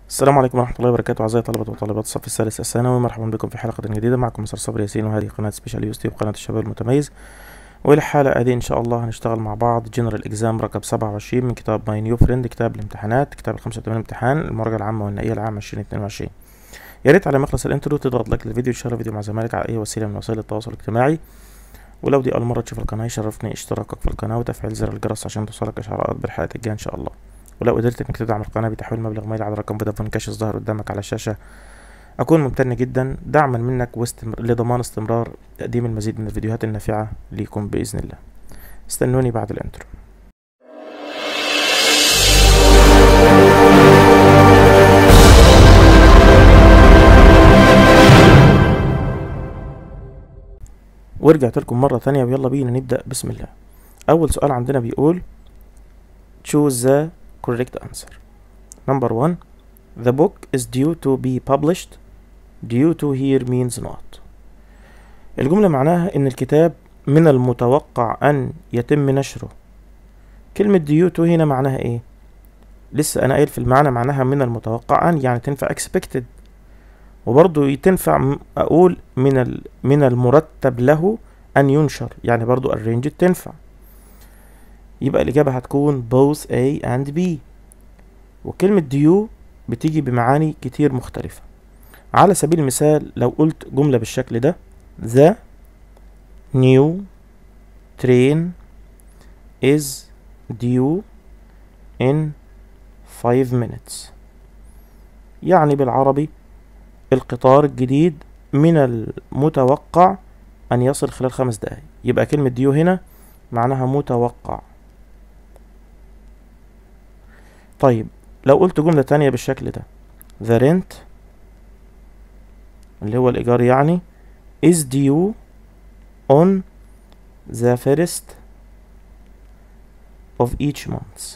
السلام عليكم ورحمة الله وبركاته أعزائي طلبة وطالبات الصف الثالث الثانوي مرحبا بكم في حلقة جديدة معكم مستر صبري ياسين وهذه قناة سبيشال يوستيوب قناة الشباب المتميز والحلقة دي إن شاء الله هنشتغل مع بعض جنرال إكزام رقم سبعة وعشرين من كتاب ماي نيو فريند كتاب الامتحانات كتاب الخمسة وتمانين امتحان المراجعة العامة والنهائية العام عشرين اتنين وعشرين يا ريت على مخلص الانترو تضغط لايك للفيديو وتشير الفيديو مع زمايلك على أي وسيلة من وسائل التواصل الاجتماعي ولو دي أول مرة تشوف القناة يشرفني اشتراكك في القناة وتفعيل زر الجرس عشان توصلك إشعارات بالحلقات الجاية إن شاء الله ولو قدرت انك تدعم القناة بتحويل مبلغ مالي على رقم فودافون كاش الظاهر قدامك على الشاشة أكون ممتن جدا دعما منك واستمر... لضمان استمرار تقديم المزيد من الفيديوهات النافعة ليكم بإذن الله استنوني بعد الانترو ورجعت لكم مرة تانية ويلا بينا نبدأ بسم الله أول سؤال عندنا بيقول choose the correct answer number one the book is due to be published due to here means not الجملة معناها إن الكتاب من المتوقع أن يتم نشره كلمة due to هنا معناها إيه لسه أنا قايل في المعنى معناها من المتوقع أن يعني تنفع expected وبرضو تنفع أقول من ال من المرتب له أن ينشر يعني برضو arranged تنفع يبقى الإجابة هتكون both A and B وكلمة due بتيجي بمعاني كتير مختلفة على سبيل المثال لو قلت جملة بالشكل ده The new train is due in five minutes يعني بالعربي القطار الجديد من المتوقع أن يصل خلال خمس دقايق يبقى كلمة ديو هنا معناها متوقع طيب لو قلت جملة تانية بالشكل ده the rent اللي هو الإيجار يعني is due on the first of each month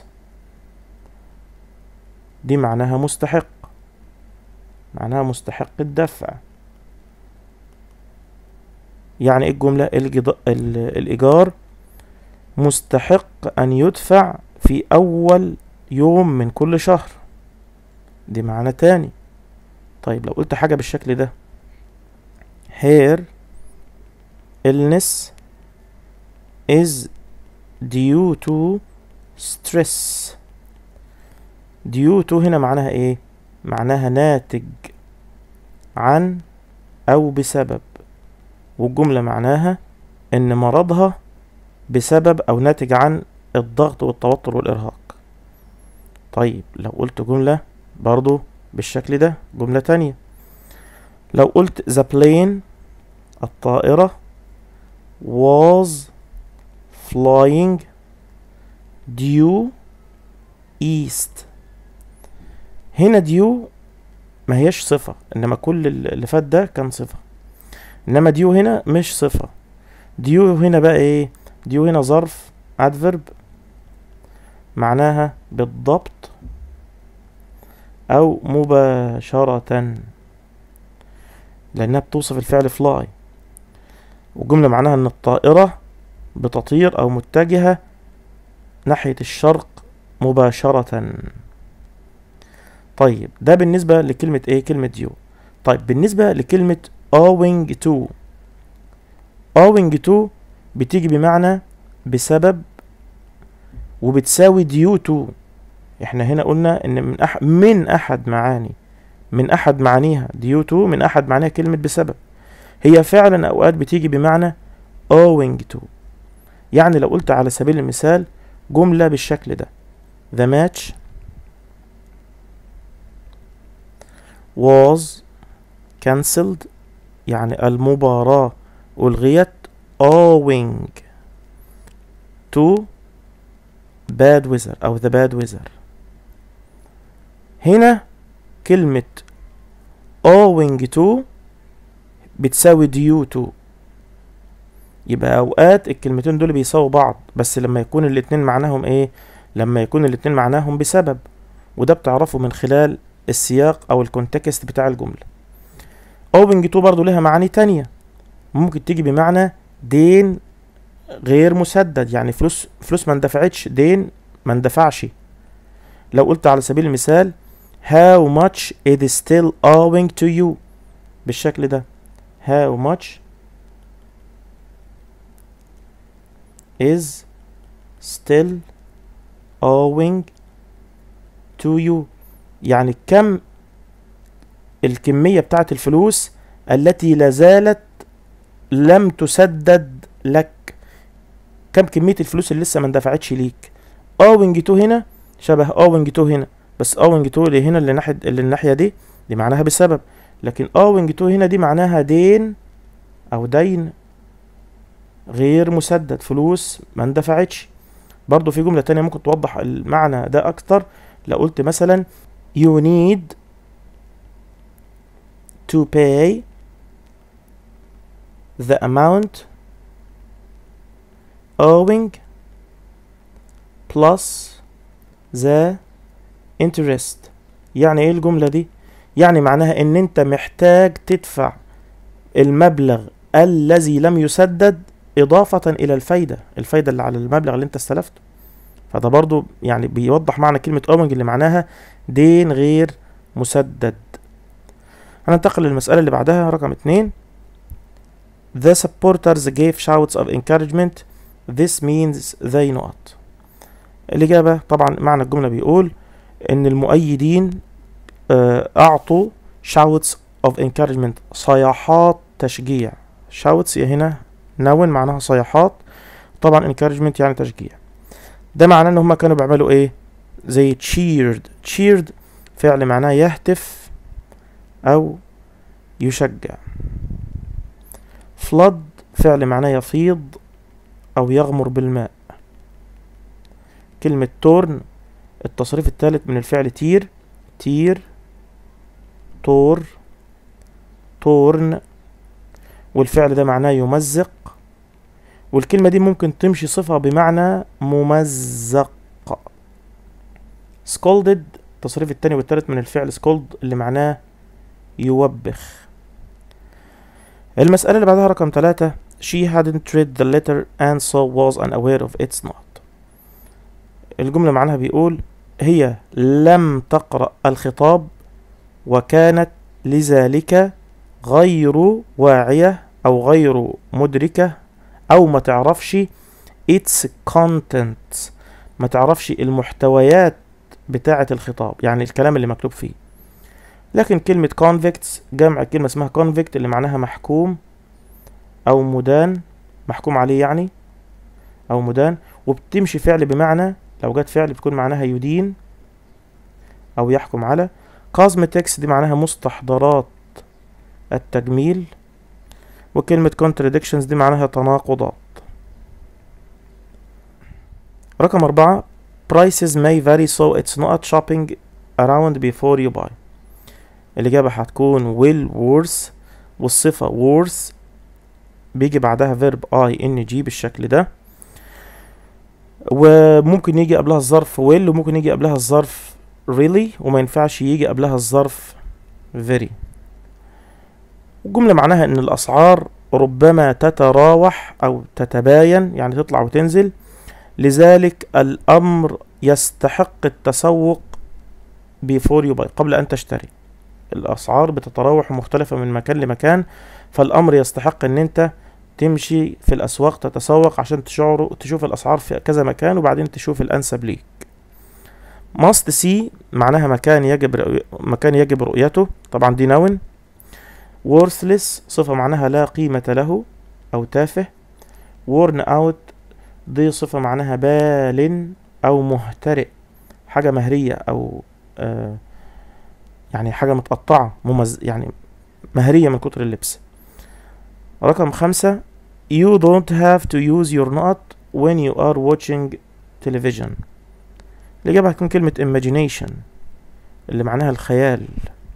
دي معناها مستحق معناها مستحق الدفع يعني ايه الجملة الجد... الإيجار مستحق أن يدفع في أول يوم من كل شهر دي معنى تاني طيب لو قلت حاجة بالشكل ده her illness is due to stress due to هنا معناها ايه معناها ناتج عن او بسبب والجملة معناها ان مرضها بسبب او ناتج عن الضغط والتوتر والارهاق طيب لو قلت جملة برضو بالشكل ده جملة تانية لو قلت the plane الطائرة was flying due east هنا ديو ما هيش صفة انما كل اللي فات ده كان صفة انما ديو هنا مش صفة ديو هنا بقى ايه ديو هنا ظرف adverb معناها بالضبط او مباشرة لانها بتوصف الفعل فلاي والجملة معناها ان الطائرة بتطير او متجهة ناحية الشرق مباشرة طيب ده بالنسبة لكلمة ايه كلمة ديو طيب بالنسبة لكلمة owing to owing to بتيجي بمعنى بسبب وبتساوي due to احنا هنا قلنا ان من أح من احد معاني من احد معانيها due to من احد معانيها كلمة بسبب هي فعلا اوقات بتيجي بمعنى owing to يعني لو قلت على سبيل المثال جملة بالشكل ده the match was cancelled يعني المباراة ألغيت owing to bad weather أو the bad weather هنا كلمة owing to بتساوي due to يبقى أوقات الكلمتين دول بيساووا بعض بس لما يكون الاتنين معناهم ايه لما يكون الاتنين معناهم بسبب وده بتعرفه من خلال السياق او الكونتكست بتاع الجملة اوبنج تو برضو لها معاني تانية ممكن تيجي بمعنى دين غير مسدد يعني فلوس فلوس ما اندفعتش دين ما اندفعش لو قلت على سبيل المثال how much it is still owing to you بالشكل ده how much is still owing to you يعني كم الكمية بتاعت الفلوس التي لازالت لم تسدد لك كم كمية الفلوس اللي لسه ما اندفعتش ليك owing to هنا شبه owing to هنا بس owing to اللي هنا اللي ناحية اللي الناحية دي دي معناها بسبب لكن owing to هنا دي معناها دين أو دين غير مسدد فلوس ما اندفعتش برضو في جملة تانية ممكن توضح المعنى ده أكتر لو قلت مثلا you need to pay the amount owing plus the interest يعني ايه الجملة دي يعني معناها ان انت محتاج تدفع المبلغ الذي لم يسدد اضافة الى الفايدة الفايدة اللي على المبلغ اللي انت استلفته فده برضو يعني بيوضح معنى كلمة owing اللي معناها دين غير مسدد هننتقل للمسألة اللي بعدها رقم اتنين The supporters gave shouts of encouragement This means they not الإجابة طبعا معنى الجملة بيقول إن المؤيدين آه، أعطوا shouts of encouragement صياحات تشجيع shouts هنا نون معناها صياحات طبعا encouragement يعني تشجيع ده معناه إن هما كانوا بيعملوا إيه زي cheered cheered فعل معناه يهتف أو يشجع flood فعل معناه يفيض أو يغمر بالماء كلمة تورن التصريف الثالث من الفعل تير تير تور تورن والفعل ده معناه يمزق والكلمة دي ممكن تمشي صفة بمعنى ممزق scolded التصريف التاني والتالت من الفعل scold اللي معناه يوبخ المسألة اللي بعدها رقم ثلاثة She hadn't read the letter and so was unaware of its not الجملة معناها بيقول هي لم تقرأ الخطاب وكانت لذلك غير واعية أو غير مدركة أو ما تعرفش its content ما تعرفش المحتويات بتاعة الخطاب يعني الكلام اللي مكتوب فيه لكن كلمة convicts جمع كلمة اسمها convict اللي معناها محكوم أو مدان محكوم عليه يعني أو مدان وبتمشي فعل بمعنى لو جت فعل بتكون معناها يدين أو يحكم على cosmetics دي معناها مستحضرات التجميل وكلمة contradictions دي معناها تناقضات رقم أربعة prices may vary so it's not shopping around before you buy الإجابة هتكون will worth والصفة worth بيجي بعدها verb ing بالشكل ده وممكن يجي قبلها الظرف will وممكن يجي قبلها الظرف really وما ينفعش يجي قبلها الظرف very الجملة معناها ان الاسعار ربما تتراوح او تتباين يعني تطلع وتنزل لذلك الامر يستحق التسوق before you buy قبل ان تشتري الاسعار بتتراوح مختلفة من مكان لمكان فالامر يستحق ان انت تمشي في الاسواق تتسوق عشان تشعر تشوف الاسعار في كذا مكان وبعدين تشوف الانسب ليك must see معناها مكان يجب رؤي... مكان يجب رؤيته طبعا دي نون worthless صفة معناها لا قيمة له أو تافه worn out دي صفة معناها بال أو مهترئ حاجة مهرية أو آه يعني حاجة متقطعة ممز يعني مهرية من كتر اللبس رقم خمسة you don't have to use your not when you are watching television الإجابة هتكون كلمة imagination اللي معناها الخيال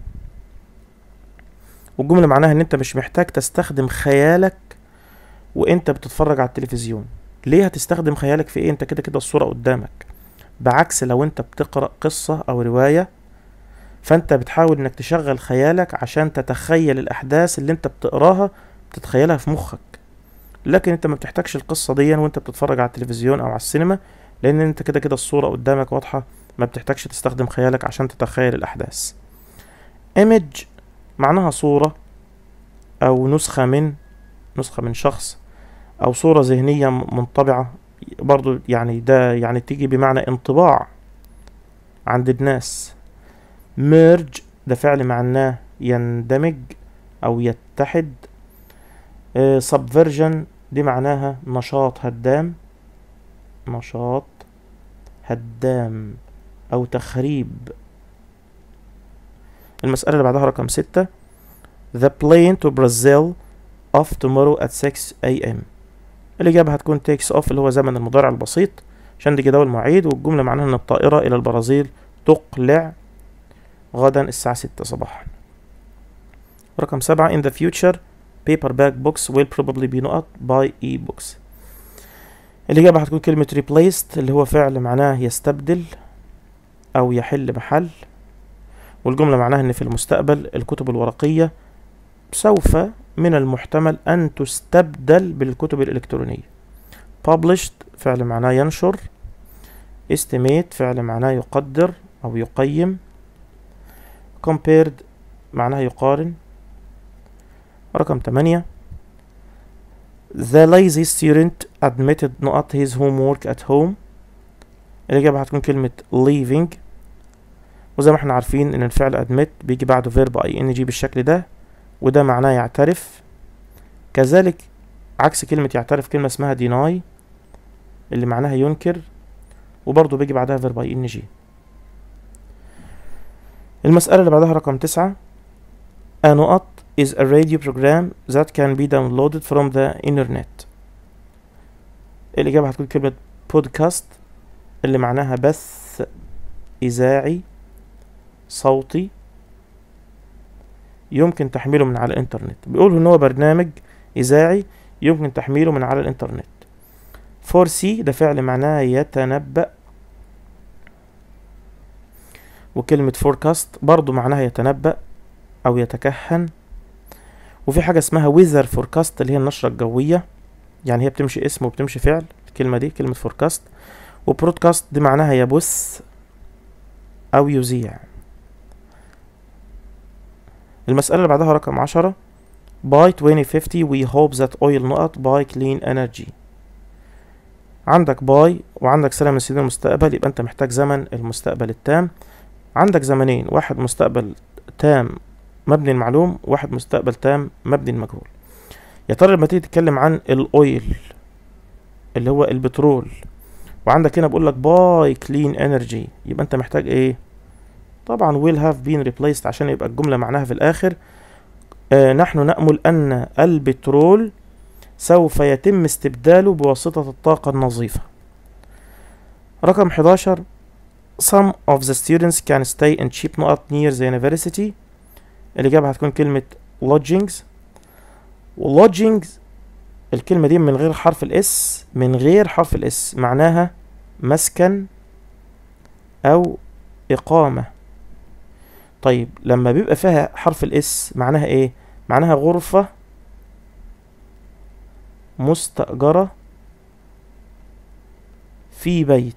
والجملة معناها ان انت مش محتاج تستخدم خيالك وانت بتتفرج على التلفزيون ليه هتستخدم خيالك في ايه انت كده كده الصورة قدامك بعكس لو انت بتقرأ قصة او رواية فانت بتحاول انك تشغل خيالك عشان تتخيل الاحداث اللي انت بتقراها تتخيلها في مخك لكن انت ما بتحتاجش القصة دي وانت بتتفرج على التلفزيون او على السينما لان انت كده كده الصورة قدامك واضحة ما بتحتاجش تستخدم خيالك عشان تتخيل الأحداث image معناها صورة أو نسخة من نسخة من شخص أو صورة ذهنية منطبعة برضو يعني ده يعني تيجي بمعنى انطباع عند الناس merge ده فعل معناه يندمج أو يتحد آه، subversion دي معناها نشاط هدام نشاط هدام أو تخريب المسألة اللي بعدها رقم ستة The plane to Brazil off tomorrow at 6 a.m. الإجابة هتكون takes off اللي هو زمن المضارع البسيط عشان دي جدول مواعيد والجملة معناها إن الطائرة إلى البرازيل تقلع غدا الساعة ستة صباحا رقم سبعة in the future paperback books will probably be not by e-books الإجابة هتكون كلمة replaced اللي هو فعل معناه يستبدل أو يحل محل والجملة معناها إن في المستقبل الكتب الورقية سوف من المحتمل أن تستبدل بالكتب الإلكترونية published فعل معناه ينشر estimate فعل معناه يقدر أو يقيم compared معناها يقارن رقم 8 The lazy student admitted not his homework at home الإجابة هتكون كلمة leaving وزي ما احنا عارفين ان الفعل admit بيجي بعده verb ing بالشكل ده وده معناه يعترف كذلك عكس كلمة يعترف كلمة اسمها deny اللي معناها ينكر وبرضه بيجي بعدها verb ing المسألة اللي بعدها رقم تسعة A نقط is a radio program that can be downloaded from the internet الإجابة هتكون كلمة بودكاست اللي معناها بث إذاعي صوتي يمكن تحميله من على الإنترنت بيقول إن هو برنامج إذاعي يمكن تحميله من على الإنترنت foresee ده فعل معناه يتنبأ وكلمة forecast برضو معناها يتنبأ أو يتكهن وفي حاجة اسمها weather forecast اللي هي النشرة الجوية يعني هي بتمشي اسم وبتمشي فعل الكلمة دي كلمة forecast وبرودكاست دي معناها يبث أو يذيع المسألة اللي بعدها رقم عشرة by 2050 we hope that oil نقط by clean energy عندك باي وعندك سنة من سنين المستقبل يبقى انت محتاج زمن المستقبل التام عندك زمنين واحد مستقبل تام مبني المعلوم واحد مستقبل تام مبني المجهول يا ترى لما تيجي تتكلم عن الاويل اللي هو البترول وعندك هنا بقول لك باي كلين انرجي يبقى انت محتاج ايه طبعا will have been replaced عشان يبقى الجملة معناها في الآخر آه نحن نأمل أن البترول سوف يتم استبداله بواسطة الطاقة النظيفة رقم 11 Some of the students can stay in cheap نقط near the university الإجابة هتكون كلمة lodgings و lodgings الكلمة دي من غير حرف الاس من غير حرف الاس معناها مسكن أو إقامة طيب لما بيبقى فيها حرف الاس معناها ايه معناها غرفة مستأجرة في بيت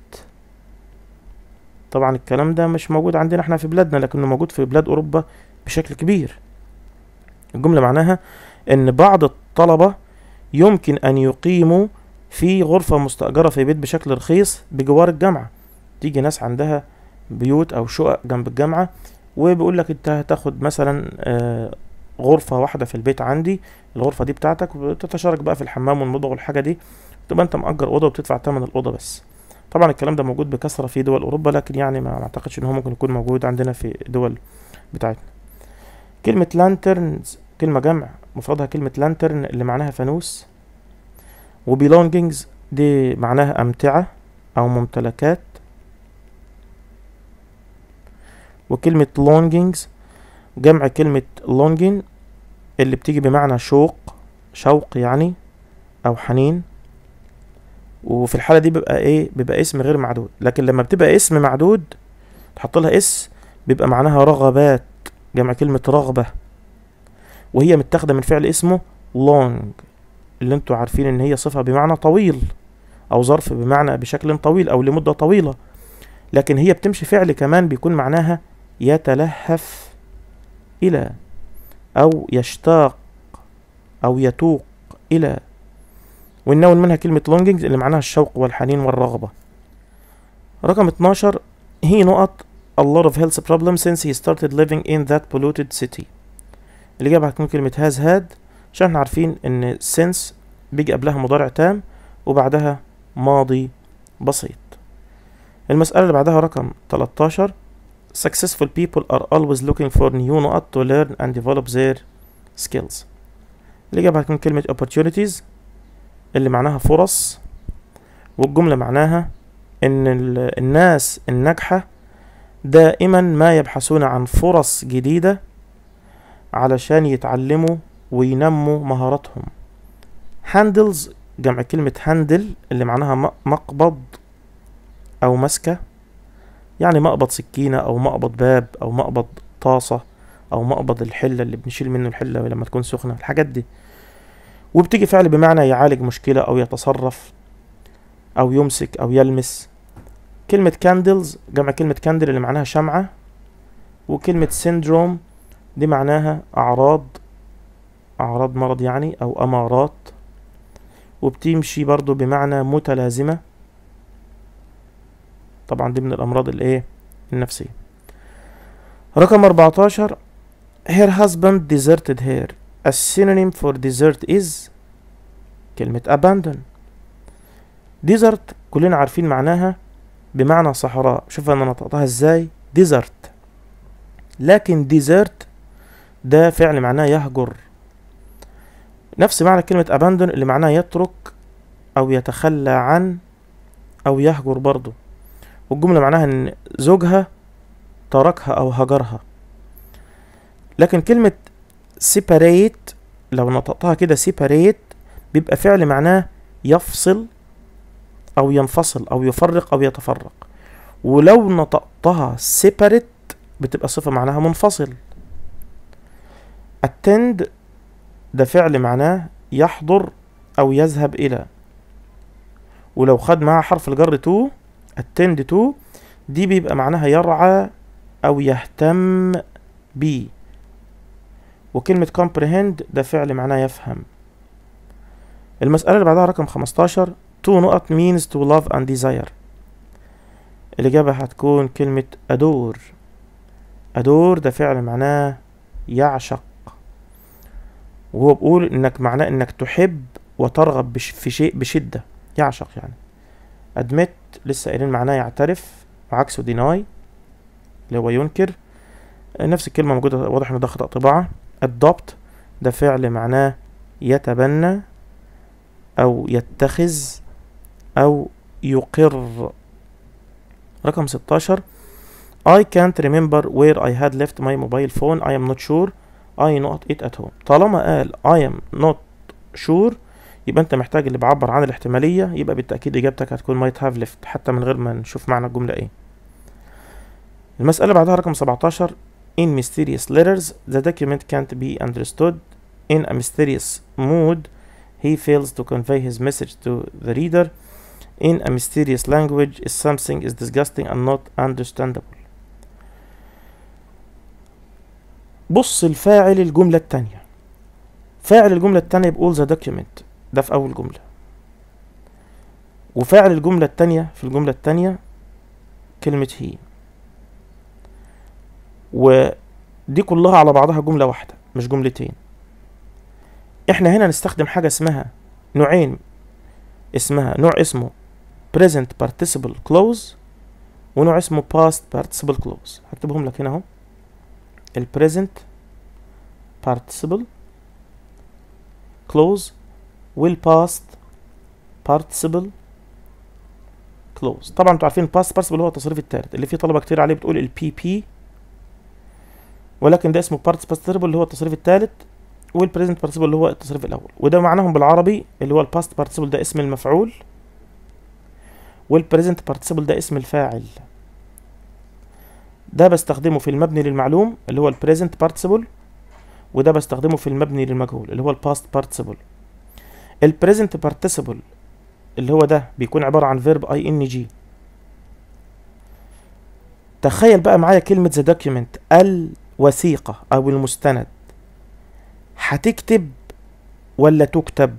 طبعا الكلام ده مش موجود عندنا احنا في بلادنا لكنه موجود في بلاد اوروبا بشكل كبير الجملة معناها ان بعض الطلبة يمكن ان يقيموا في غرفة مستأجرة في بيت بشكل رخيص بجوار الجامعة تيجي ناس عندها بيوت او شقق جنب الجامعة وبيقول لك انت هتاخد مثلا آه، غرفة واحدة في البيت عندي الغرفة دي بتاعتك وتتشارك بقى في الحمام والمطبخ والحاجة دي تبقى انت مأجر أوضة وبتدفع تمن الأوضة بس طبعا الكلام ده موجود بكثرة في دول أوروبا لكن يعني ما ما أعتقدش إن هو ممكن يكون موجود عندنا في دول بتاعتنا كلمة لانترنز كلمة جمع مفردها كلمة لانترن اللي معناها فانوس وبيلونجينجز دي معناها أمتعة أو ممتلكات وكلمة longings جمع كلمة longing اللي بتيجي بمعنى شوق شوق يعني أو حنين وفي الحالة دي بيبقى ايه بيبقى اسم غير معدود لكن لما بتبقى اسم معدود تحط لها اس بيبقى معناها رغبات جمع كلمة رغبة وهي متاخدة من فعل اسمه long اللي انتوا عارفين ان هي صفة بمعنى طويل او ظرف بمعنى بشكل طويل او لمدة طويلة لكن هي بتمشي فعل كمان بيكون معناها يتلهف إلى أو يشتاق أو يتوق إلى والنون منها كلمة longing اللي معناها الشوق والحنين والرغبة رقم 12 he نقط a lot of health problems since he started living in that polluted city الإجابة هتكون كلمة has had عشان احنا عارفين ان since بيجي قبلها مضارع تام وبعدها ماضي بسيط المسألة اللي بعدها رقم 13 successful people are always looking for new نقط to learn and develop their skills الإجابة هتكون كلمة opportunities اللي معناها فرص والجملة معناها إن ال- الناس الناجحة دائما ما يبحثون عن فرص جديدة علشان يتعلموا وينموا مهاراتهم handles جمع كلمة هاندل اللي معناها م- مقبض أو مسكة يعني مقبض سكينة أو مقبض باب أو مقبض طاسة أو مقبض الحلة اللي بنشيل منه الحلة لما تكون سخنة الحاجات دي وبتيجي فعل بمعنى يعالج مشكلة أو يتصرف أو يمسك أو يلمس كلمة كاندلز جمع كلمة كاندل اللي معناها شمعة وكلمة سيندروم دي معناها أعراض أعراض مرض يعني أو أمارات وبتمشي برضو بمعنى متلازمة طبعا دي من الأمراض الإيه النفسية رقم 14 her husband deserted her a synonym for desert is كلمة abandon desert كلنا عارفين معناها بمعنى صحراء شوف انا نطقتها ازاي desert لكن desert ده فعل معناه يهجر نفس معنى كلمة abandon اللي معناه يترك أو يتخلى عن أو يهجر برضه والجملة معناها إن زوجها تركها أو هجرها لكن كلمة separate لو نطقتها كده separate بيبقى فعل معناه يفصل أو ينفصل أو يفرق أو يتفرق ولو نطقتها separate بتبقى صفة معناها منفصل attend ده فعل معناه يحضر أو يذهب إلى ولو خد معاه حرف الجر تو attend to دي بيبقى معناها يرعى أو يهتم بيه وكلمة comprehend ده فعل معناه يفهم المسألة اللي بعدها رقم 15 to نقط means to love and desire الإجابة هتكون كلمة أدور أدور ده فعل معناه يعشق وهو بيقول إنك معناه إنك تحب وترغب بش في شيء بشدة يعشق يعني admit لسه قايلين معناه يعترف وعكسه deny اللي هو ينكر نفس الكلمة موجودة واضح إن ده خطأ طباعة adopt ده فعل معناه يتبنى أو يتخذ أو يقر رقم 16 I can't remember where I had left my mobile phone I am not sure I not it at home طالما قال I am not sure يبقى انت محتاج اللي بعبر عن الاحتمالية يبقى بالتأكيد إجابتك هتكون might have left حتى من غير ما نشوف معنى الجملة ايه المسألة بعدها رقم 17 In mysterious letters the document can't be understood in a mysterious mood he fails to convey his message to the reader in a mysterious language is something is disgusting and not understandable بص الفاعل الجملة التانية فاعل الجملة التانية بيقول the document ده في أول جملة وفاعل الجملة التانية في الجملة التانية كلمة هي ودي كلها على بعضها جملة واحدة مش جملتين احنا هنا نستخدم حاجة اسمها نوعين اسمها نوع اسمه present participle clause ونوع اسمه past participle clause هكتبهم لك هنا اهو ال present participle clause وال past participle clause طبعا انتوا عارفين past participle هو التصريف الثالث اللي فيه طلبة كتير عليه بتقول ال PP ولكن ده اسمه past participle اللي هو التصريف الثالث والبريزنت participle اللي هو التصريف الاول وده معناهم بالعربي اللي هو الباست participle ده اسم المفعول والبريزنت participle ده اسم الفاعل ده بستخدمه في المبني للمعلوم اللي هو البريزنت participle وده بستخدمه في المبني للمجهول اللي هو الباست participle البريزنت participle اللي هو ده بيكون عبارة عن verb ing تخيل بقى معايا كلمة the document الوثيقة أو المستند هتكتب ولا تكتب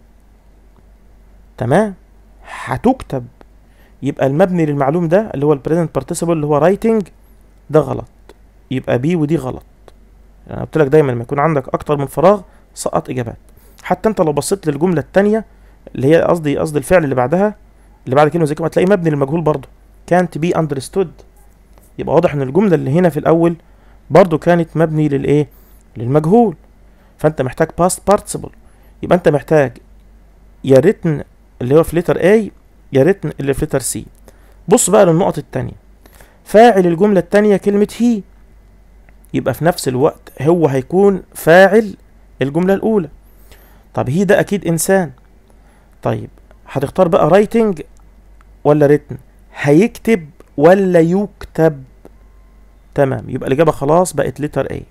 تمام هتكتب يبقى المبني للمعلوم ده اللي هو البريزنت بارتيسيبل اللي هو writing ده غلط يبقى بي ودي غلط يعني قلت لك دايما لما يكون عندك اكتر من فراغ سقط اجابات حتى انت لو بصيت للجمله الثانيه اللي هي قصدي قصدي الفعل اللي بعدها اللي بعد كلمه زي كده هتلاقي مبني للمجهول برضه can't be understood يبقى واضح ان الجمله اللي هنا في الاول برضه كانت مبني للايه للمجهول فانت محتاج past participle يبقى انت محتاج يا ريتن اللي هو في لتر A يا ريتن اللي في لتر C بص بقى للنقط التانية فاعل الجملة التانية كلمة هي يبقى في نفس الوقت هو هيكون فاعل الجملة الأولى طب هي ده أكيد إنسان طيب هتختار بقى رايتنج ولا ريتن هيكتب ولا يكتب تمام يبقى الإجابة خلاص بقت لتر A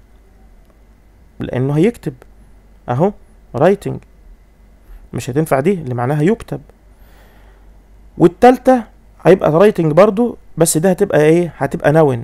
لأنه هيكتب أهو رايتنج مش هتنفع دي اللي معناها يكتب والتالتة هيبقى رايتنج برضو بس ده هتبقى ايه هتبقى نون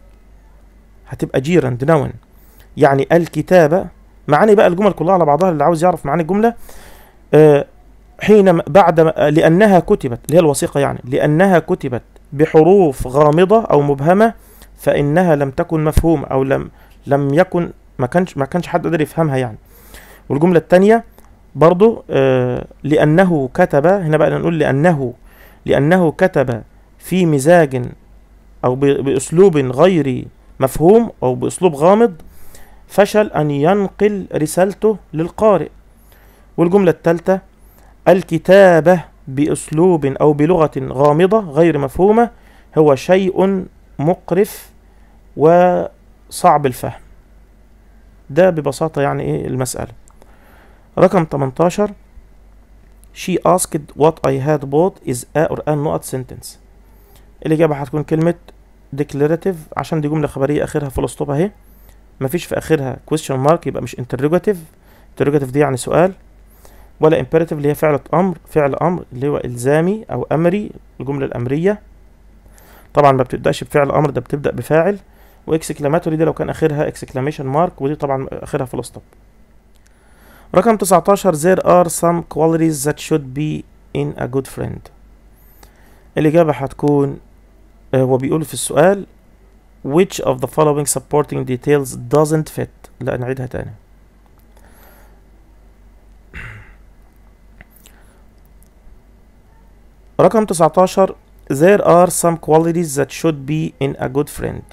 هتبقى جيرند نون يعني الكتابة معاني بقى الجمل كلها على بعضها اللي عاوز يعرف معاني الجملة آه حين بعد لأنها كتبت اللي هي الوثيقة يعني لأنها كتبت بحروف غامضة أو مبهمة فإنها لم تكن مفهومة أو لم لم يكن ما كانش ما كانش حد قادر يفهمها يعني والجملة الثانية برضو آه لأنه كتب هنا بقى نقول لأنه لأنه كتب في مزاج أو بأسلوب غير مفهوم أو بأسلوب غامض فشل أن ينقل رسالته للقارئ والجملة الثالثة الكتابة بأسلوب أو بلغة غامضة غير مفهومة هو شيء مقرف وصعب الفهم ده ببساطة يعني إيه المسألة رقم 18 She asked what I had bought is a or an نقط sentence الإجابة هتكون كلمة declarative عشان دي جملة خبرية آخرها فول ستوب أهي مفيش في آخرها question mark يبقى مش interrogative interrogative دي يعني سؤال ولا imperative اللي هي فعلة أمر فعل أمر اللي هو إلزامي أو أمري الجملة الأمرية طبعا ما بتبدأش بفعل أمر ده بتبدأ بفاعل واكسكلاماتوري دي لو كان آخرها exclamation mark ودي طبعا آخرها فول ستوب رقم 19 there are some qualities that should be in a good friend الإجابة هتكون هو بيقول في السؤال which of the following supporting details doesn't fit لا نعيدها تاني رقم 19 there are some qualities that should be in a good friend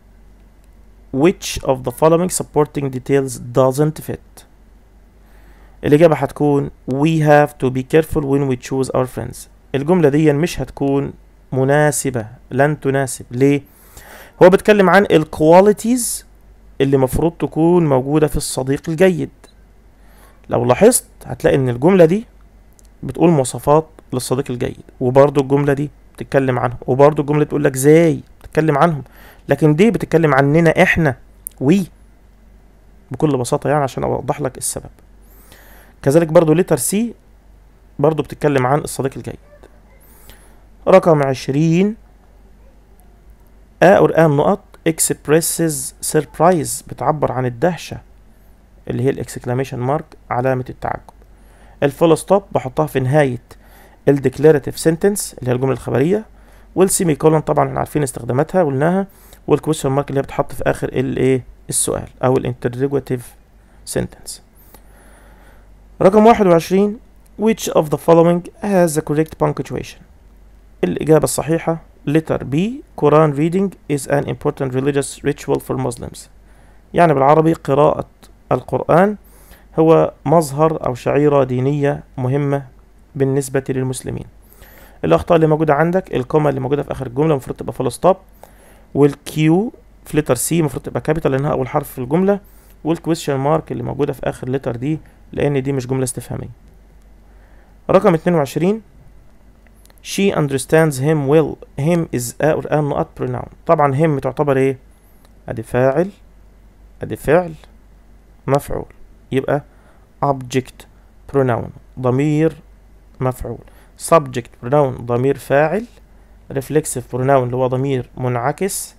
which of the following supporting details doesn't fit الإجابة هتكون we have to be careful when we choose our friends الجملة دي مش هتكون مناسبة لن تناسب ليه؟ هو بيتكلم عن الكواليتيز اللي مفروض تكون موجودة في الصديق الجيد لو لاحظت هتلاقي ان الجملة دي بتقول مواصفات للصديق الجيد وبرضو الجملة دي بتتكلم عنهم وبرضو الجملة تقول لك زي بتتكلم عنهم لكن دي بتتكلم عننا احنا وي بكل بساطة يعني عشان اوضح لك السبب كذلك برضو لتر سي برضو بتتكلم عن الصديق الجيد رقم عشرين A or an نقط expresses surprise بتعبر عن الدهشة اللي هي الاكسكلاميشن مارك علامة التعجب الفول ستوب بحطها في نهاية الديكلاراتيف سنتنس اللي هي الجملة الخبرية والسيمي كولون طبعا احنا عارفين استخداماتها قلناها والكويشن مارك اللي هي بتحط في اخر الايه السؤال او الانترجوتيف سنتنس رقم واحد وعشرين which of the following has the correct punctuation الإجابة الصحيحة letter B Quran reading is an important religious ritual for Muslims يعني بالعربي قراءة القرآن هو مظهر أو شعيرة دينية مهمة بالنسبة للمسلمين الأخطاء اللي موجودة عندك الكوما اللي موجودة في آخر الجملة المفروض تبقى فول ستوب والكيو في لتر سي المفروض تبقى كابيتال لأنها أول حرف في الجملة والكويشن مارك اللي موجودة في آخر لتر دي لأن دي مش جملة استفهامية رقم 22 she understands him well him is a or an not pronoun طبعا him تعتبر ايه ادي فاعل ادي فعل مفعول يبقى object pronoun ضمير مفعول subject pronoun ضمير فاعل reflexive pronoun اللي هو ضمير منعكس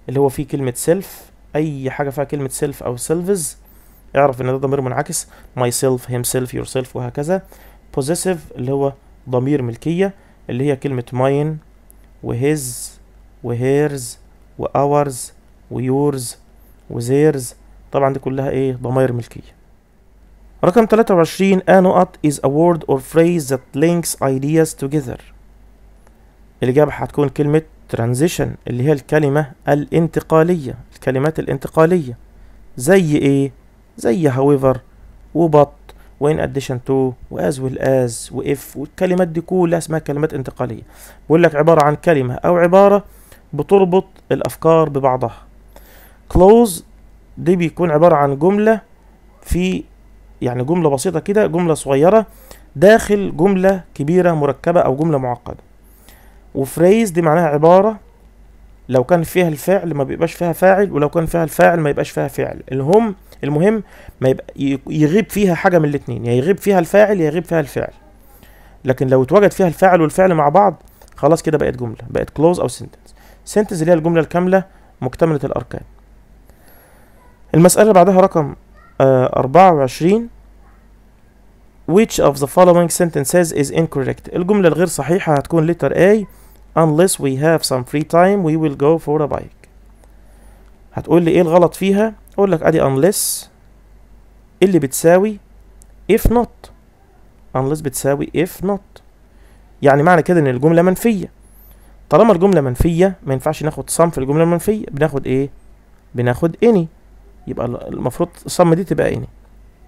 اللي هو فيه كلمة سيلف أي حاجة فيها كلمة سيلف أو سيلفز اعرف إن ده ضمير منعكس myself himself yourself وهكذا possessive اللي هو ضمير ملكية اللي هي كلمة mine وhis وhers وours وyours وtheirs طبعا دي كلها ايه ضمائر ملكية رقم 23 a نقط is a word or phrase that links ideas together الإجابة هتكون كلمة transition اللي هي الكلمة الانتقالية الكلمات الانتقالية زي ايه زي however وبط وin addition to وas well as وif والكلمات دي كلها اسمها كلمات انتقالية بقول لك عبارة عن كلمة أو عبارة بتربط الأفكار ببعضها close دي بيكون عبارة عن جملة في يعني جملة بسيطة كده جملة صغيرة داخل جملة كبيرة مركبة أو جملة معقدة وفريز دي معناها عبارة لو كان فيها الفعل ما بيبقاش فيها فاعل ولو كان فيها الفاعل ما يبقاش فيها فعل المهم المهم ما يبقى يغيب فيها حاجة من الاتنين يا يغيب فيها الفاعل يا يغيب فيها الفعل لكن لو اتوجد فيها الفاعل والفعل مع بعض خلاص كده بقت جملة بقت كلوز أو سنتنس سنتنس اللي هي الجملة الكاملة مكتملة الأركان المسألة اللي بعدها رقم أربعة وعشرين which of the following sentences is incorrect الجملة الغير صحيحة هتكون letter A unless we have some free time we will go for a bike هتقول لي ايه الغلط فيها اقول لك ادي unless اللي بتساوي if not unless بتساوي if not يعني معنى كده ان الجملة منفية طالما الجملة منفية ما ينفعش ناخد some في الجملة المنفية بناخد ايه بناخد any يبقى المفروض some دي تبقى any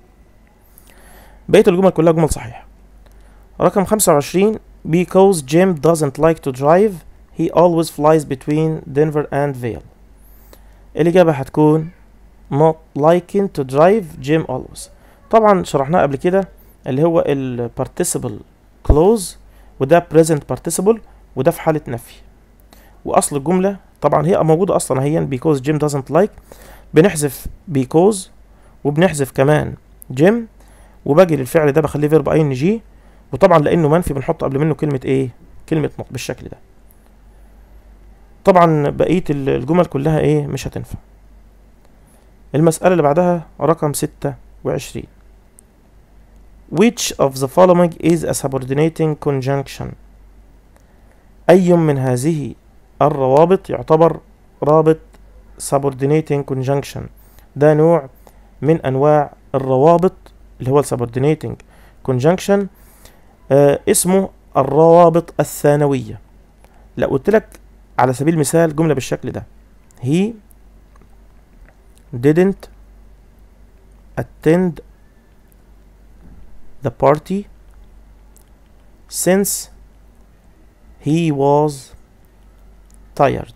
بقية الجمل كلها جمل صحيحة رقم خمسة وعشرين because Jim doesn't like to drive he always flies between Denver and Vail الإجابة هتكون not liking to drive Jim always طبعا شرحناه قبل كده اللي هو ال participle clause وده present participle وده في حالة نفي وأصل الجملة طبعا هي موجودة أصلا هي because Jim doesn't like بنحذف because وبنحذف كمان Jim وباجي للفعل ده بخليه فيرب اي ان جي وطبعا لانه منفي بنحط قبل منه كلمه ايه كلمه نط بالشكل ده طبعا بقيه الجمل كلها ايه مش هتنفع المساله اللي بعدها رقم ستة وعشرين which of the following is a subordinating conjunction أي من هذه الروابط يعتبر رابط subordinating conjunction ده نوع من أنواع الروابط اللي هو subordinating conjunction آه اسمه الروابط الثانوية لو قلت لك على سبيل المثال جملة بالشكل ده he didn't attend the party since he was tired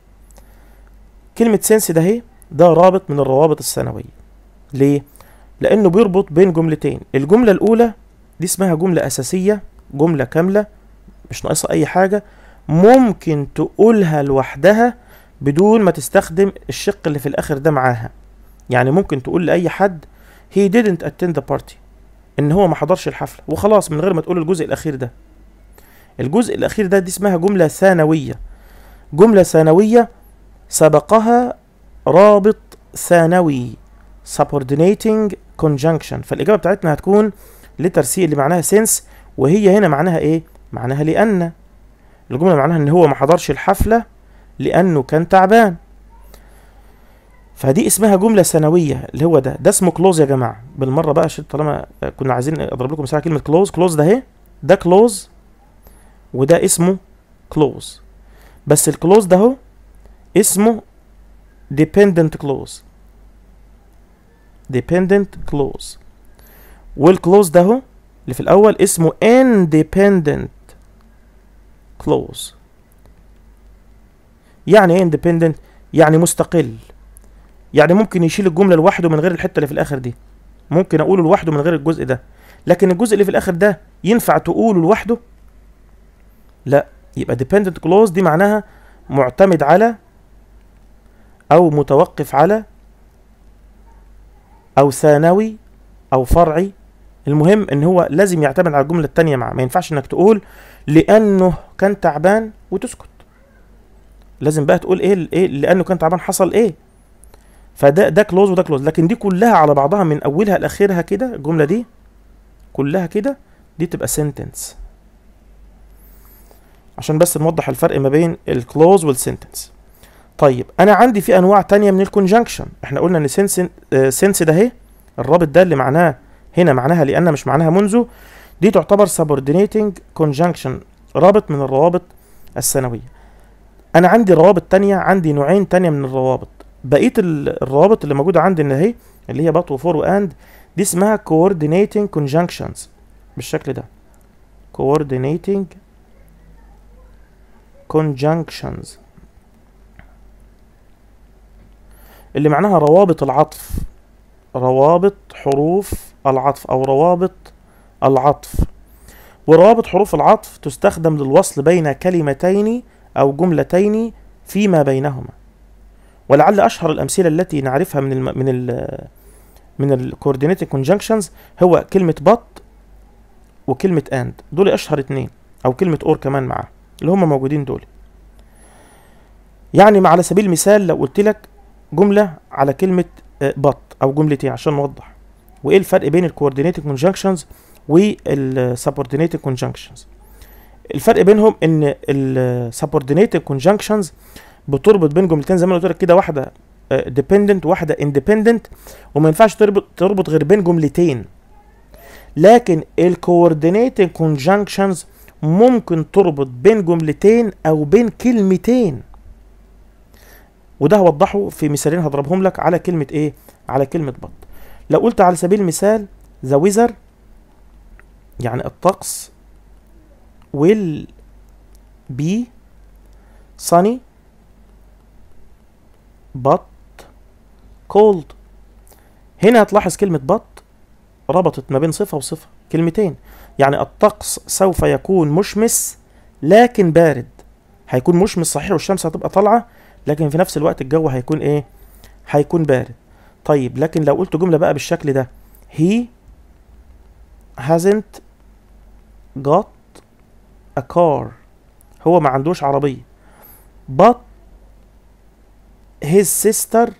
كلمة since ده هي ده رابط من الروابط الثانوية ليه؟ لأنه بيربط بين جملتين الجملة الأولى دي اسمها جملة أساسية جملة كاملة مش ناقصة أي حاجة ممكن تقولها لوحدها بدون ما تستخدم الشق اللي في الآخر ده معاها يعني ممكن تقول لأي حد he didn't attend the party إن هو ما حضرش الحفلة وخلاص من غير ما تقول الجزء الأخير ده الجزء الأخير ده دي اسمها جملة ثانوية جملة ثانوية سبقها رابط ثانوي subordinating conjunction فالإجابة بتاعتنا هتكون letter C اللي معناها since وهي هنا معناها إيه؟ معناها لأن الجملة معناها إن هو ما حضرش الحفلة لأنه كان تعبان فدي اسمها جملة ثانوية اللي هو ده ده اسمه كلوز يا جماعة بالمرة بقى عشان طالما كنا عايزين أضرب لكم مثال كلمة كلوز كلوز ده اهي ده كلوز وده اسمه كلوز بس الكلوز ده هو اسمه dependent clause dependent clause والكلوز ده هو اللي في الأول اسمه independent clause يعني ايه independent يعني مستقل يعني ممكن يشيل الجملة لوحده من غير الحتة اللي في الآخر دي ممكن أقوله لوحده من غير الجزء ده لكن الجزء اللي في الآخر ده ينفع تقوله لوحده لا يبقى dependent clause دي معناها معتمد على أو متوقف على أو ثانوي أو فرعي المهم ان هو لازم يعتمد على الجمله التانية معاه ما ينفعش انك تقول لانه كان تعبان وتسكت لازم بقى تقول ايه ايه لانه كان تعبان حصل ايه فده ده كلوز وده كلوز لكن دي كلها على بعضها من اولها لاخرها كده الجمله دي كلها كده دي تبقى سنتنس عشان بس نوضح الفرق ما بين الكلوز والسنتنس طيب انا عندي في انواع تانية من الكونجنكشن احنا قلنا ان سنس سنس ده اهي الرابط ده اللي معناه هنا معناها لان مش معناها منذ دي تعتبر subordinating conjunction رابط من الروابط الثانويه انا عندي روابط تانية عندي نوعين تانية من الروابط بقيه ال- الروابط اللي موجوده عندي ان اهي اللي هي بط وفور واند دي اسمها coordinating conjunctions بالشكل ده coordinating conjunctions اللي معناها روابط العطف روابط حروف العطف او روابط العطف وروابط حروف العطف تستخدم للوصل بين كلمتين او جملتين فيما بينهما ولعل اشهر الامثله التي نعرفها من الم... من ال... من الكوردينيتد كونجنكشنز هو كلمه بط وكلمه اند دول اشهر اتنين او كلمه اور كمان معاه اللي هم موجودين دول يعني على سبيل المثال لو قلت لك جمله على كلمه آه، بط او جملتين عشان نوضح وايه الفرق بين الكوردينيتد كونجنكشنز والسبوردينيتد كونجنكشنز الفرق بينهم ان السبوردينيتد كونجنكشنز بتربط بين جملتين زي ما أنا قلت لك كده واحده ديبندنت وواحده اندبندنت وما ينفعش تربط تربط غير بين جملتين لكن الكوردينيتد كونجنكشنز ممكن تربط بين جملتين او بين كلمتين وده هوضحه في مثالين هضربهم لك على كلمه ايه على كلمه بط لو قلت على سبيل المثال ذا ويزر يعني الطقس will be sunny but cold هنا هتلاحظ كلمة but ربطت ما بين صفة وصفة كلمتين يعني الطقس سوف يكون مشمس لكن بارد هيكون مشمس صحيح والشمس هتبقى طالعة لكن في نفس الوقت الجو هيكون ايه هيكون بارد طيب لكن لو قلت جملة بقى بالشكل ده he hasn't got a car هو ما عندوش عربية but his sister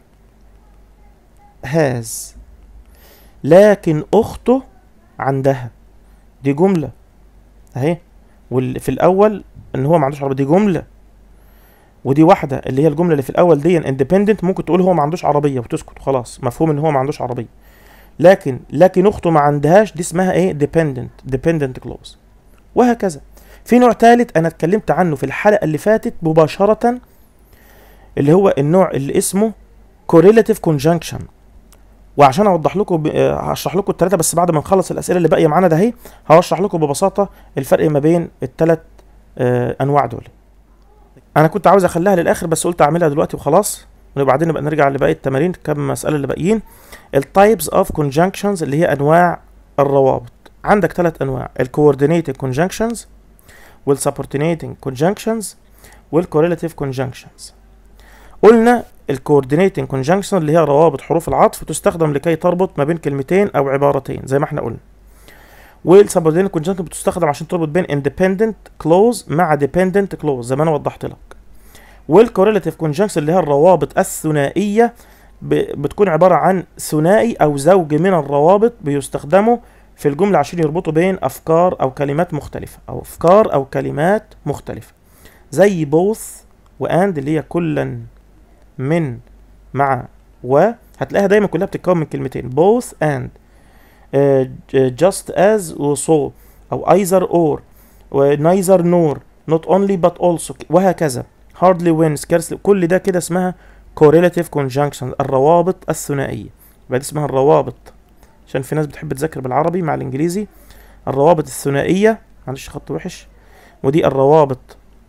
has لكن أخته عندها دي جملة أهي وفي الأول إن هو ما عندوش عربية دي جملة ودي واحدة اللي هي الجملة اللي في الأول دي independent ممكن تقول هو ما عندوش عربية وتسكت خلاص مفهوم إن هو ما عندوش عربية لكن لكن أخته ما عندهاش دي اسمها إيه dependent dependent clause وهكذا في نوع ثالث انا اتكلمت عنه في الحلقه اللي فاتت مباشره اللي هو النوع اللي اسمه correlative conjunction وعشان اوضح لكم ب... آه، هشرح لكم الثلاثه بس بعد ما نخلص الاسئله اللي باقيه معانا ده اهي هشرح لكم ببساطه الفرق ما بين الثلاث انواع دول انا كنت عاوز اخليها للاخر بس قلت اعملها دلوقتي وخلاص وبعدين نبقى نرجع لباقي التمارين كم مساله اللي باقيين التايبس اوف conjunctions اللي هي انواع الروابط عندك ثلاث انواع الكوردينيتد conjunctions والسبورتينيتنج conjunctions والكوريلاتيف conjunctions قلنا الكوردينيتنج conjunction اللي هي روابط حروف العطف تستخدم لكي تربط ما بين كلمتين او عبارتين زي ما احنا قلنا والسبوردينيت conjunction بتستخدم عشان تربط بين independent clause مع dependent clause زي ما انا وضحت لك والكوريلاتيف conjunction اللي هي الروابط الثنائيه ب- بتكون عباره عن ثنائي او زوج من الروابط بيستخدموا في الجملة عشان يربطوا بين أفكار أو كلمات مختلفة أو أفكار أو كلمات مختلفة زي both وأند اللي هي كلا من مع و هتلاقيها دايما كلها بتتكون من كلمتين both and uh, just as و so أو either or و neither nor not only but also وهكذا hardly when scarcely كل ده كده اسمها correlative conjunction الروابط الثنائية يبقى دي اسمها الروابط عشان في ناس بتحب تذاكر بالعربي مع الانجليزي الروابط الثنائية معلش خط وحش ودي الروابط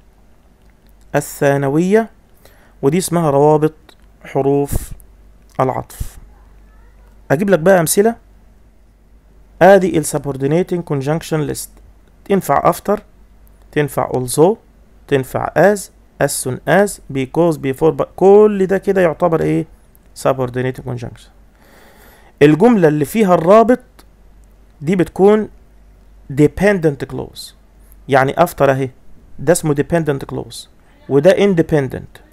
الثانوية ودي اسمها روابط حروف العطف اجيب لك بقى امثلة ادي ال subordinating conjunction list تنفع after تنفع also تنفع as as soon as because before but كل ده كده يعتبر ايه subordinating conjunction الجملة اللي فيها الرابط دي بتكون dependent clause يعني after اهي ده اسمه dependent clause وده independent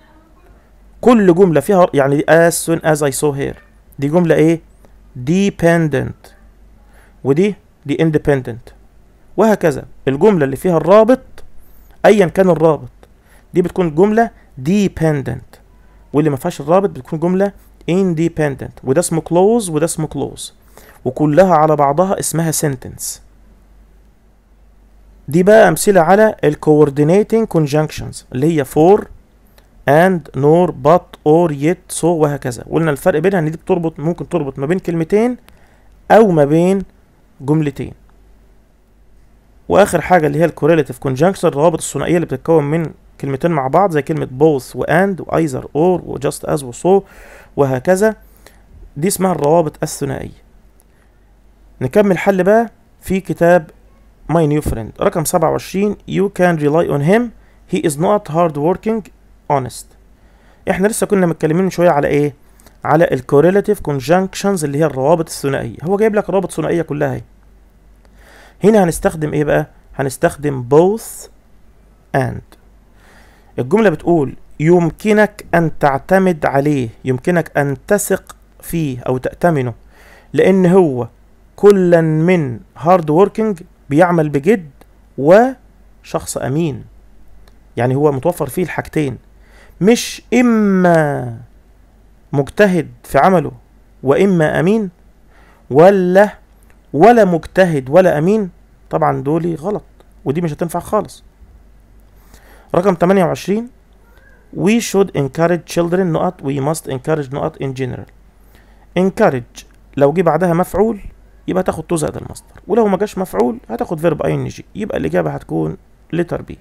كل جملة فيها يعني as soon as I saw her دي جملة ايه dependent ودي دي independent وهكذا الجملة اللي فيها الرابط ايا كان الرابط دي بتكون جملة dependent واللي ما فيهاش الرابط بتكون جملة independent وده اسمه clause وده اسمه clause وكلها على بعضها اسمها sentence دي بقى امثله على ال coordinating conjunctions اللي هي for and nor but or yet so وهكذا قلنا الفرق بينها ان دي بتربط ممكن تربط ما بين كلمتين او ما بين جملتين واخر حاجه اللي هي الكوريلاتيف كونجنكشن الروابط الثنائيه اللي بتتكون من كلمتين مع بعض زي كلمه both و and و either or و just as و so وهكذا دي اسمها الروابط الثنائيه نكمل حل بقى في كتاب My New Friend رقم 27 You can rely on him He is not hard working honest احنا لسه كنا متكلمين شويه على ايه على ال correlative conjunctions اللي هي الروابط الثنائيه هو جايب لك روابط ثنائيه كلها اهي هنا هنستخدم ايه بقى هنستخدم both and الجمله بتقول يمكنك ان تعتمد عليه يمكنك ان تثق فيه او تأتمنه لان هو كلا من هارد working بيعمل بجد وشخص امين يعني هو متوفر فيه الحاجتين مش اما مجتهد في عمله واما امين ولا ولا مجتهد ولا امين طبعا دولي غلط ودي مش هتنفع خالص رقم 28 we should encourage children نقط we must encourage نقط in general encourage لو جه بعدها مفعول يبقى تاخد تو زائد المصدر ولو ما جاش مفعول هتاخد فيرب اي ان جي يبقى الاجابه هتكون لتر بي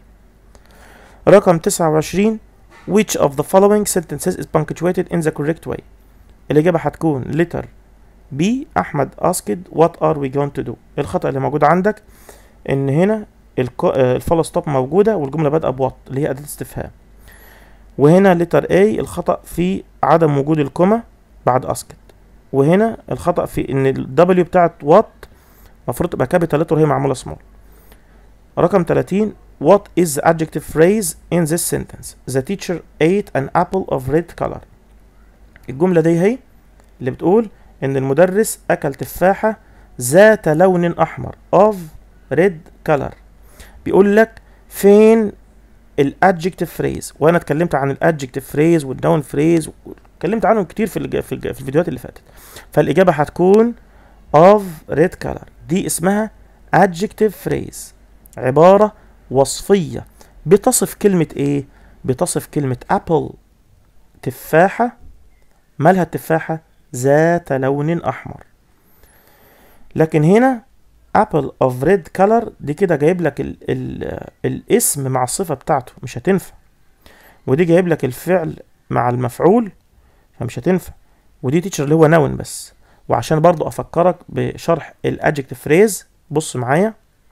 رقم 29 which of the following sentences is punctuated in the correct way الاجابه هتكون لتر بي احمد asked what are we going to do الخطا اللي موجود عندك ان هنا الفول ستوب موجوده والجمله بادئه بوات اللي هي اداه استفهام وهنا لتر A الخطأ في عدم وجود الكوما بعد اسكت وهنا الخطأ في ان ال W بتاعت وات المفروض تبقى كابيتال لتر وهي معمولة سمول رقم 30 What is the adjective phrase in this sentence? The teacher ate an apple of red color. الجملة دي هي اللي بتقول إن المدرس أكل تفاحة ذات لون أحمر of red color. بيقول لك فين الادجكتيف فريز وانا اتكلمت عن الادجكتيف فريز والنون فريز اتكلمت عنهم كتير في الج- في, الج- في الفيديوهات اللي فاتت فالاجابه هتكون of red color دي اسمها adjective phrase عباره وصفيه بتصف كلمه ايه بتصف كلمه apple تفاحه مالها التفاحه ذات لون احمر لكن هنا apple of red color دي كده جايب لك ال ال الاسم مع الصفة بتاعته مش هتنفع ودي جايب لك الفعل مع المفعول فمش هتنفع ودي تيتشر اللي هو نون بس وعشان برضو افكرك بشرح الادجكتيف فريز بص معايا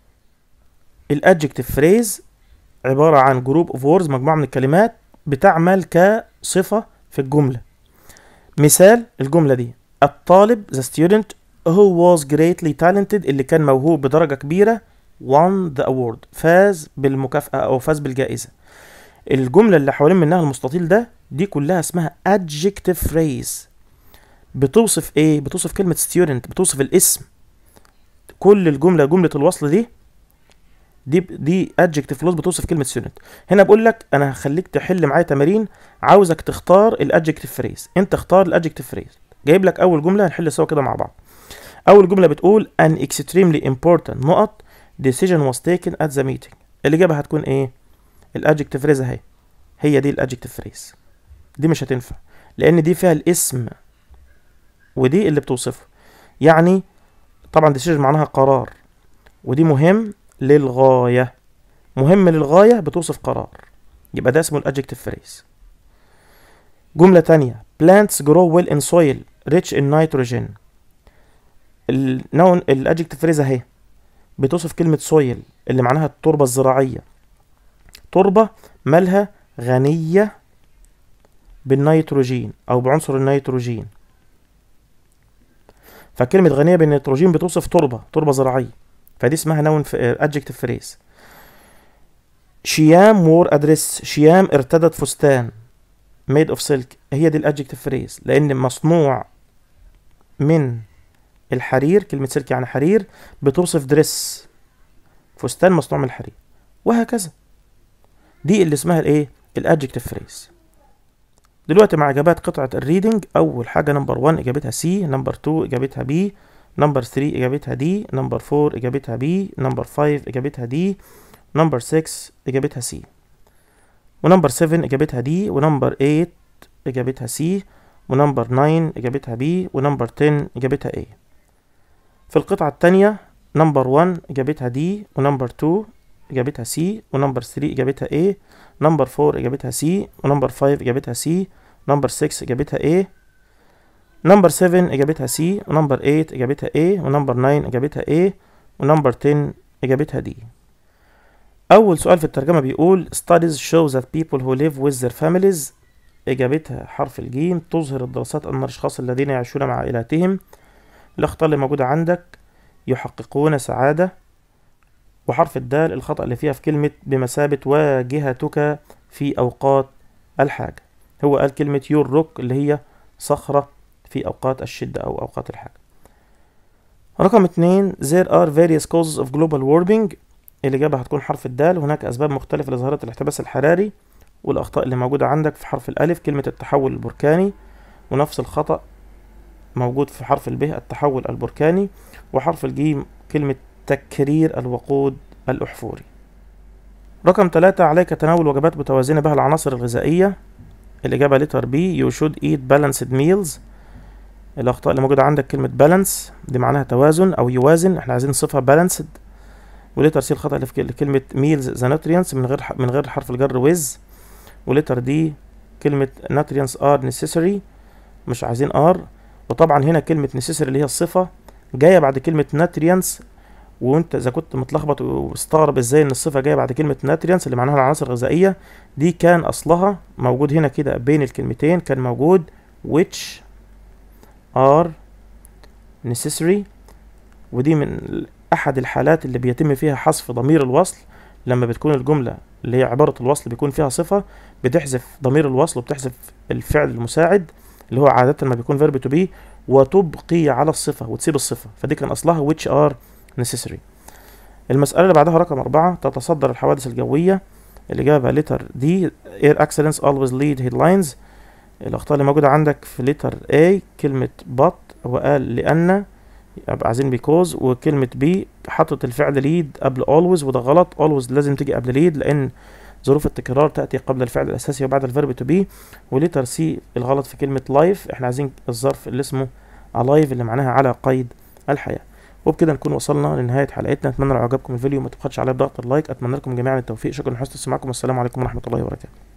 الادجكتيف فريز عبارة عن جروب اوف ووردز مجموعة من الكلمات بتعمل كصفة في الجملة مثال الجملة دي الطالب the student who was greatly talented اللي كان موهوب بدرجة كبيرة won the award فاز بالمكافأة أو فاز بالجائزة الجملة اللي حوالين منها المستطيل ده دي كلها اسمها adjective phrase بتوصف ايه بتوصف كلمة student بتوصف الاسم كل الجملة جملة الوصل دي دي دي adjective clause بتوصف كلمة student هنا بقول لك انا هخليك تحل معايا تمارين عاوزك تختار الادجكتيف فريز انت اختار الادجكتيف فريز جايب لك اول جملة هنحل سوا كده مع بعض اول جمله بتقول an extremely important نقط decision was taken at the meeting الاجابه هتكون ايه الادجكتيف فريز اهي هي دي الادجكتيف فريز دي مش هتنفع لان دي فيها الاسم ودي اللي بتوصفه يعني طبعا decision معناها قرار ودي مهم للغايه مهم للغايه بتوصف قرار يبقى ده اسمه الادجكتيف فريز جمله تانية plants grow well in soil rich in nitrogen النون الادجكتيف فريز اهي بتوصف كلمة سويل اللي معناها التربة الزراعية تربة مالها غنية بالنيتروجين أو بعنصر النيتروجين فكلمة غنية بالنيتروجين بتوصف تربة تربة زراعية فدي اسمها نون adjective فريز شيام وور أدريس شيام ارتدت فستان made of silk هي دي الادجكتيف فريز لان مصنوع من الحرير كلمة سلك يعني حرير بتوصف دريس فستان مصنوع من الحرير وهكذا دي اللي اسمها الايه الادجكتيف فريز دلوقتي مع اجابات قطعة الريدنج اول حاجة نمبر 1 اجابتها سي نمبر 2 اجابتها بي نمبر 3 اجابتها دي نمبر 4 اجابتها بي نمبر 5 اجابتها دي نمبر 6 اجابتها سي ونمبر 7 اجابتها دي ونمبر 8 اجابتها سي ونمبر 9 اجابتها بي ونمبر 10 اجابتها A في القطعة التانية نمبر 1 اجابتها دي ونمبر 2 اجابتها سي ونمبر 3 اجابتها A نمبر 4 اجابتها سي ونمبر 5 اجابتها سي نمبر 6 اجابتها A نمبر 7 اجابتها سي ونمبر 8 اجابتها A ونمبر 9 اجابتها A ونمبر 10 اجابتها D اول سؤال في الترجمة بيقول studies show that people who live with their families اجابتها حرف الجيم تظهر الدراسات ان الاشخاص الذين يعيشون مع عائلاتهم الاخطاء اللي موجودة عندك يحققون سعادة وحرف الدال الخطأ اللي فيها في كلمة بمثابة واجهتك في أوقات الحاجة هو قال كلمة يور روك اللي هي صخرة في أوقات الشدة أو أوقات الحاجة رقم اتنين there are various causes of global warming الإجابة هتكون حرف الدال هناك أسباب مختلفة لظاهرة الاحتباس الحراري والأخطاء اللي موجودة عندك في حرف الألف كلمة التحول البركاني ونفس الخطأ موجود في حرف الب التحول البركاني وحرف الجيم كلمة تكرير الوقود الأحفوري رقم ثلاثة عليك تناول وجبات متوازنة بها العناصر الغذائية الإجابة لتر بي you should eat balanced meals الأخطاء اللي موجودة عندك كلمة balance دي معناها توازن أو يوازن احنا عايزين صفة balanced ولتر سي الخطأ اللي في كلمة meals the nutrients من غير من غير حرف الجر with ولتر دي كلمة nutrients are necessary مش عايزين are وطبعا هنا كلمة necessary اللي هي الصفة جاية بعد كلمة nutrients وانت اذا كنت متلخبط ومستغرب ازاي ان الصفة جاية بعد كلمة nutrients اللي معناها العناصر الغذائية دي كان اصلها موجود هنا كده بين الكلمتين كان موجود which are necessary ودي من احد الحالات اللي بيتم فيها حذف ضمير الوصل لما بتكون الجملة اللي هي عبارة الوصل بيكون فيها صفة بتحذف ضمير الوصل وبتحذف الفعل المساعد اللي هو عادة ما بيكون verb to be وتبقي على الصفة وتسيب الصفة فدي كان أصلها which are necessary المسألة اللي بعدها رقم أربعة تتصدر الحوادث الجوية الإجابة لتر دي air accidents always lead headlines الأخطاء اللي موجودة عندك في لتر A كلمة but هو قال لأن يبقى عايزين because وكلمة B حطت الفعل lead قبل always وده غلط always لازم تيجي قبل lead لأن ظروف التكرار تأتي قبل الفعل الأساسي وبعد الفيرب تو بي وليتر سي الغلط في كلمة لايف احنا عايزين الظرف اللي اسمه alive اللي معناها على قيد الحياة وبكده نكون وصلنا لنهاية حلقتنا أتمنى لو عجبكم الفيديو ما تبخلش عليه بضغط اللايك أتمنى لكم جميعا التوفيق شكرا لحسن استماعكم والسلام عليكم ورحمة الله وبركاته